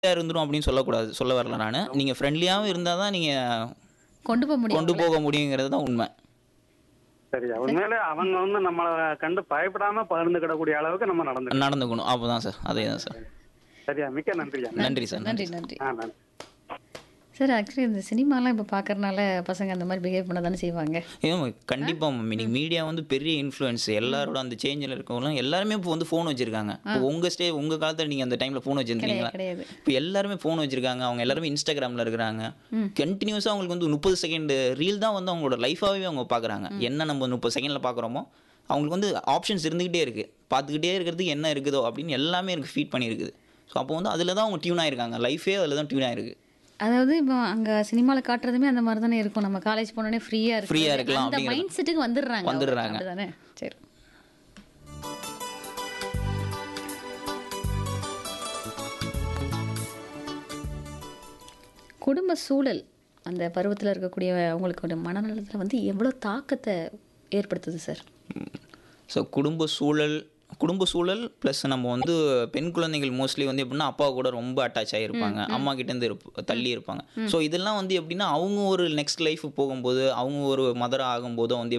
இருந்துரும் அப்படின்னு சொல்லக்கூடாது சொல்ல வரல நான் நீங்கள் ஃப்ரெண்ட்லியாகவும் இருந்தால் தான் நீங்கள் கொண்டு போக முடியும் கொண்டு போக முடியுங்கிறது தான் உண்மை சரியா உண்மையிலே அவங்க வந்து நம்மளை கண்டு பயப்படாம பகிர்ந்துக்கிடக்கூடிய அளவுக்கு நம்ம நடந்துக்கணும் நடந்துக்கணும் அப்போ தான் சார் அதே தான் சார் சரியா மிக்க நன்றியா நன்றி சார் நன்றி நன்றி ஆ நன்றி சார் ஆக்சுவலி இந்த சினிமாலாம் இப்போ பார்க்கறனால பசங்க அந்த மாதிரி பிஹேவ் பண்ண தானே செய்வாங்க ஏன் கண்டிப்பாக இன்னைக்கு மீடியா வந்து பெரிய இன்ஃப்ளூயன்ஸ் எல்லாரோட அந்த சேஞ்சில் இருக்கவங்களும் எல்லாருமே இப்போ வந்து ஃபோன் வச்சிருக்காங்க இப்போ உங்கள் ஸ்டே உங்கள் காலத்தில் நீங்கள் அந்த டைமில் ஃபோன் வச்சிருந்தீங்களா கிடையாது இப்போ எல்லாருமே ஃபோன் வச்சிருக்காங்க அவங்க எல்லாருமே இன்ஸ்டாகிராமில் இருக்கிறாங்க கண்டினியூஸாக அவங்களுக்கு வந்து முப்பது செகண்ட் ரீல் தான் வந்து அவங்களோட லைஃபாகவே அவங்க பார்க்குறாங்க என்ன நம்ம முப்பது செகண்டில் பார்க்குறோமோ அவங்களுக்கு வந்து ஆப்ஷன்ஸ் இருந்துக்கிட்டே இருக்குது பார்த்துக்கிட்டே இருக்கிறதுக்கு என்ன இருக்குதோ அப்படின்னு எல்லாமே இருக்குது ஃபீட் பண்ணியிருக்குது ஸோ அப்போ வந்து அதில் தான் அவங்க டியூன் ஆயிருக்காங்க லைஃபே அதில் தான் டியூன் ஆயிருக்கு அதாவது இப்போ அங்கே சினிமாவில் காட்டுறதுமே அந்த மாதிரி தானே இருக்கும் நம்ம காலேஜ் போனோடனே ஃப்ரீயாக இருக்கு Free-ஆ இருக்கலாம் அந்த அப்படிங்கிறது. மைண்ட் செட்டுக்கு வந்துடுறாங்க வந்துடுறாங்க. தானே சரி குடும்ப சூழல் அந்த பருவத்தில் இருக்கக்கூடிய அவங்களுக்கு மனநலத்தில் வந்து எவ்வளோ தாக்கத்தை ஏற்படுத்துது சார் ஸோ குடும்ப சூழல் குடும்ப சூழல் ப்ளஸ் நம்ம வந்து பெண் குழந்தைகள் மோஸ்ட்லி வந்து எப்படின்னா அப்பா கூட ரொம்ப அட்டாச் ஆகிருப்பாங்க அம்மா கிட்டேருந்து இருப்ப தள்ளி இருப்பாங்க ஸோ இதெல்லாம் வந்து எப்படின்னா அவங்க ஒரு நெக்ஸ்ட் லைஃப் போகும்போது அவங்க ஒரு மதர் ஆகும்போதோ வந்து